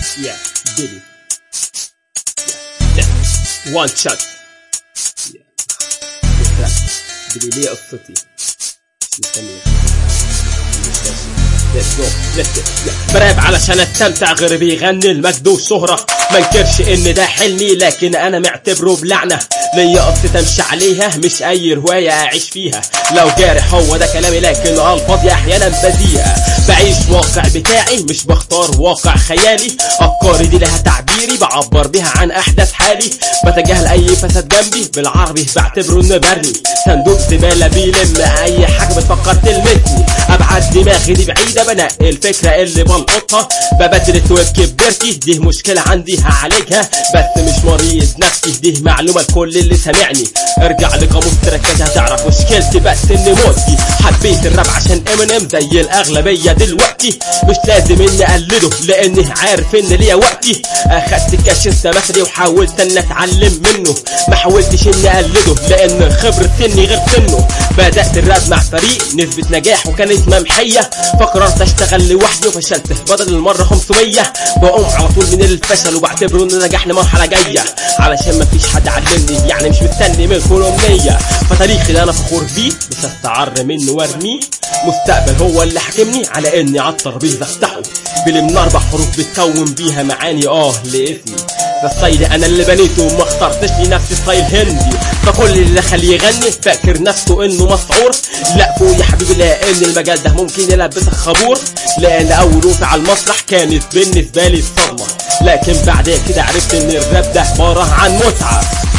Yeah, did it. Yeah, yeah. One shot. Yeah. بدي ليه قصتي مش مستني Let's go. Let's go. Yeah. براب علشان استمتع غير بيغني المجد والشهرة ما انكرش ان ده حلمي لكن انا معتبره بلعنة ليا قصة امشي عليها مش اي رواية اعيش فيها لو جارح هو ده كلامي لكن الفاظي احيانا بذيئة بعيش واقع بتاعي مش بختار واقع خيالي افكاري دي لها تعبيري بعبر بيها عن احداث حالي بتجاهل اي فساد جنبي بالعربي بعتبره انه برمي صندوق زبالة بيلم اي حاجة بتفكر تلمسني ابعد دماغي دي بعيدة بنقي الفكرة اللي بلقطها ببدل توب كبرتي دي مشكلة عندي هعالجها بس مش مريض نفسي دي معلومة لكل اللي سامعني ارجع لقاموس تركز هتعرف مشكلتي بس اني موتي حبيت الراب عشان امينيم زي الاغلبية دلوقتي مش لازم اني اقلده لاني عارف ان ليا وقتي اخدت كاش مثلي وحاولت ان اتعلم منه ما حاولتش اني اقلده لان خبرة سني غير سنه بدأت الراب مع فريق نسبة نجاح وكانت ممحية فقررت اشتغل لوحدي وفشلت بدل المرة 500 بقوم على طول من الفشل وبعتبره ان نجاح لمرحلة جاية علشان مفيش حد علمني يعني مش مستني منكم امنية فتاريخي اللي انا فخور بيه مش هستعر منه وارميه مستقبل هو اللي حاكمني على اني على الترابيزة افتحه بلم اربع حروف بتكون بيها معاني اه لاسمي ده ستايل انا اللي بنيته وما اخترتش لنفسي ستايل هندي فكل اللي دخل يغني فاكر نفسه انه مسعور لا فوق يا حبيبي لان المجال ده ممكن يلبسك خبور لان اول وقفه على المسرح كانت بالنسبه لي الصدمه لكن بعد كده عرفت ان الراب ده عباره عن متعه